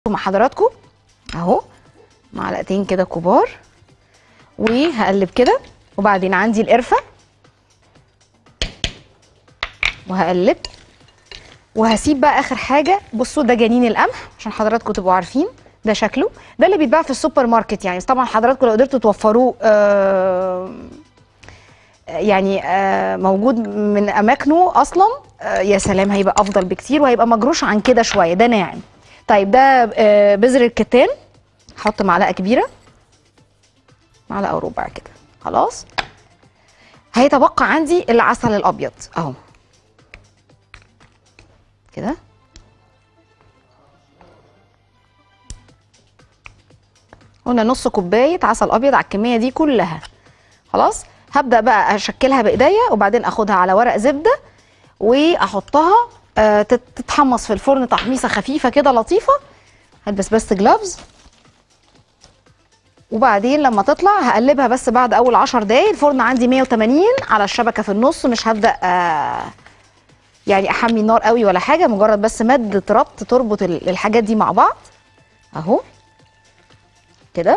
مع حضراتكم اهو معلقتين كده كبار وهقلب كده وبعدين عندي القرفه وهقلب وهسيب بقى اخر حاجه بصوا ده جنين القمح عشان حضراتكم تبقوا عارفين ده شكله ده اللي بيتباع في السوبر ماركت يعني بس طبعا حضراتكم لو قدرتوا توفروه آه يعني آه موجود من اماكنه اصلا آه يا سلام هيبقى افضل بكتير وهيبقى مجروش عن كده شويه ده ناعم طيب ده آه بذر الكتان هحط معلقه كبيره معلقه وربع كده خلاص هيتبقى عندي العسل الابيض اهو كده قلنا نص كوبايه عسل ابيض على الكميه دي كلها خلاص هبدا بقى اشكلها بايديا وبعدين اخدها على ورق زبده واحطها آه تتحمص في الفرن تحميصه خفيفه كده لطيفه هلبس بس جلافز وبعدين لما تطلع هقلبها بس بعد اول 10 دقايق الفرن عندي 180 على الشبكه في النص مش هبدا آه يعني احمي النار قوي ولا حاجه مجرد بس ماده ربط تربط الحاجات دي مع بعض اهو كده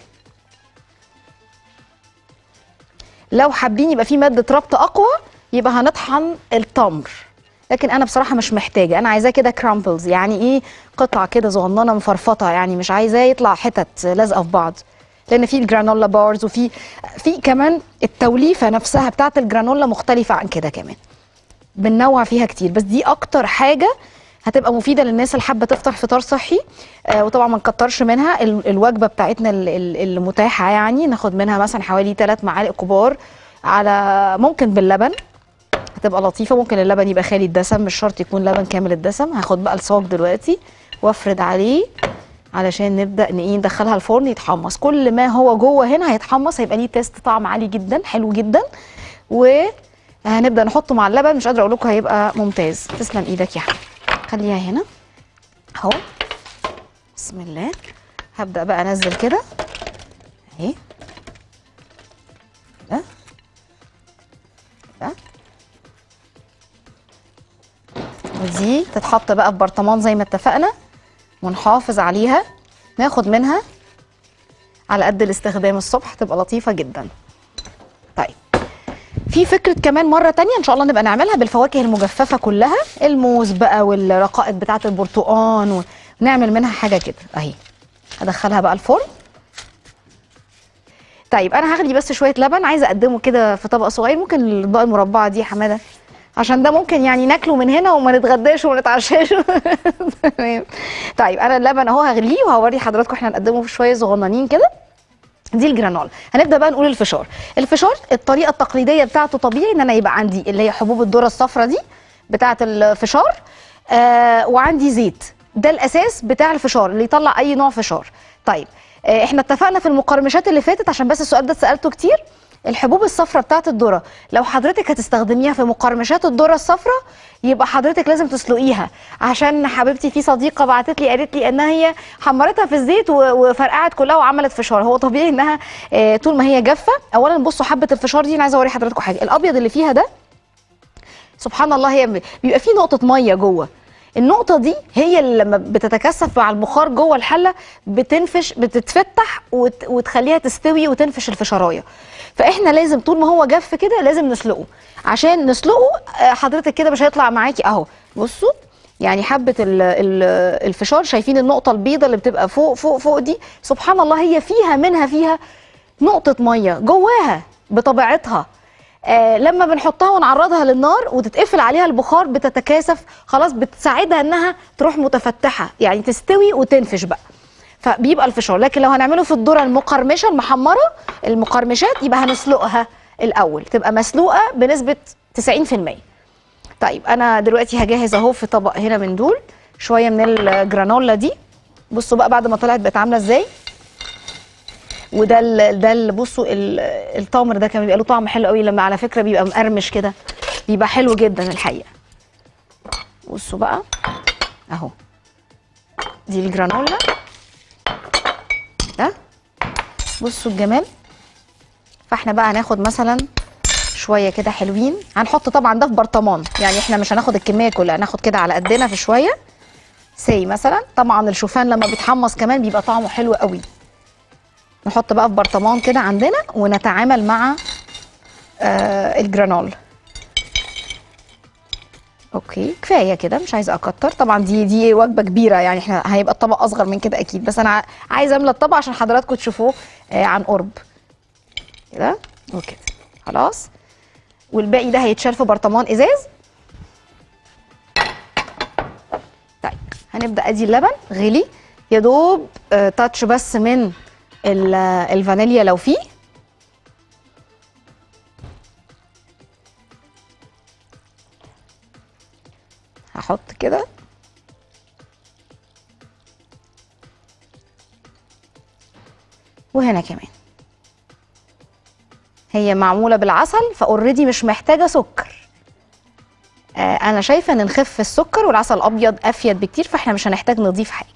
لو حابين يبقى في ماده ربط اقوى يبقى هنطحن التمر لكن انا بصراحه مش محتاجه انا عايزاه كده كرامبلز يعني ايه قطع كده صغننه مفرفطه يعني مش عايزاه يطلع حتت لازقه في بعض لان في الجرانولا بارز وفي في كمان التوليفه نفسها بتاعه الجرانولا مختلفه عن كده كمان بننوع فيها كتير بس دي اكتر حاجه هتبقى مفيده للناس اللي حابه تفطر فطار صحي آه وطبعا ما نكترش منها الوجبه بتاعتنا المتاحه يعني ناخد منها مثلا حوالي 3 معالق كبار على ممكن باللبن هتبقى لطيفه ممكن اللبن يبقى خالي الدسم مش شرط يكون لبن كامل الدسم هاخد بقى الصاج دلوقتي وافرد عليه علشان نبدا ايه ندخلها الفرن يتحمص كل ما هو جوه هنا هيتحمص هيبقى ليه تيست طعم عالي جدا حلو جدا وهنبدا نحطه مع اللبن مش قادره اقول لكم هيبقى ممتاز تسلم ايدك يا حبيبي خليها هنا اهو بسم الله هبدا بقى انزل كده اهي كده كده ودي تتحط بقى في برطمان زي ما اتفقنا ونحافظ عليها ناخد منها على قد الاستخدام الصبح تبقى لطيفه جدا طيب في فكره كمان مره تانية ان شاء الله نبقى نعملها بالفواكه المجففه كلها الموز بقى والرقائق بتاعه البرتقال ونعمل منها حاجه كده اهي هدخلها بقى الفرن طيب انا هغلي بس شويه لبن عايزه اقدمه كده في طبق صغير ممكن الاطباق المربعه دي يا حماده عشان ده ممكن يعني ناكله من هنا وما نتغداش وما نتعشاش تمام طيب انا اللبن اهو هغليه وهوري حضراتكم احنا نقدمه في شويه صغننين كده دي الجرانولا هنبدا بقى نقول الفشار الفشار الطريقه التقليديه بتاعته طبيعي ان انا يبقى عندي اللي هي حبوب الذره الصفراء دي بتاعه الفشار آه وعندي زيت ده الاساس بتاع الفشار اللي يطلع اي نوع فشار طيب آه احنا اتفقنا في المقرمشات اللي فاتت عشان بس السؤال ده اتسالته كتير الحبوب الصفراء بتاعت الذره لو حضرتك هتستخدميها في مقرمشات الذره الصفراء يبقى حضرتك لازم تسلقيها عشان حبيبتي في صديقه بعتت لي قالت لي ان هي حمرتها في الزيت وفرقعت كلها وعملت فشار هو طبيعي انها آه طول ما هي جافه اولا بصوا حبه الفشار دي انا عايزه اوري حضراتكم حاجه الابيض اللي فيها ده سبحان الله هي بيبقى فيه نقطه ميه جوه النقطة دي هي اللي لما بتتكثف مع البخار جوه الحلة بتنفش بتتفتح وت... وتخليها تستوي وتنفش الفشراية فاحنا لازم طول ما هو جف كده لازم نسلقه عشان نسلقه حضرتك كده مش هيطلع معاكي اهو بصوا يعني حبة ال ال الفشار شايفين النقطة البيضة اللي بتبقى فوق فوق فوق دي سبحان الله هي فيها منها فيها نقطة مية جواها بطبيعتها آه لما بنحطها ونعرضها للنار وتتقفل عليها البخار بتتكاثف خلاص بتساعدها انها تروح متفتحه يعني تستوي وتنفش بقى فبيبقى الفشار لكن لو هنعمله في الذره المقرمشه المحمره المقرمشات يبقى هنسلقها الاول تبقى مسلوقه بنسبه 90% طيب انا دلوقتي هجهز اهو في طبق هنا من دول شويه من الجرانولا دي بصوا بقى بعد ما طلعت بقت عامله ازاي وده ال ده ال بصوا التمر ده كان بيبقى له طعم حلو قوي لما على فكره بيبقى مقرمش كده بيبقى حلو جدا الحقيقه بصوا بقى اهو دي الجرانولا ده بصوا الجمال فاحنا بقى هناخد مثلا شويه كده حلوين هنحط طبعا ده في برطمان يعني احنا مش هناخد الكميه كلها هناخد كده على قدنا في شويه سي مثلا طبعا الشوفان لما بيتحمص كمان بيبقى طعمه حلو قوي نحط بقى في برطمان كده عندنا ونتعامل مع آه الجرانول اوكي كفايه كده مش عايزه اكتر طبعا دي دي وجبه كبيره يعني احنا هيبقى الطبق اصغر من كده اكيد بس انا ع- عايزه املى الطبق عشان حضراتكم تشوفوه آه عن قرب كده وكده خلاص والباقي ده هيتشال في برطمان ازاز طيب هنبدا ادي اللبن غلي يا دوب آه تاتش بس من ال- الفانيليا لو فيه هحط كده وهنا كمان هي معموله بالعسل فاوريدي مش محتاجه سكر آه انا شايفه ان نخف السكر والعسل الابيض افيد بكتير فاحنا مش هنحتاج نضيف حاجه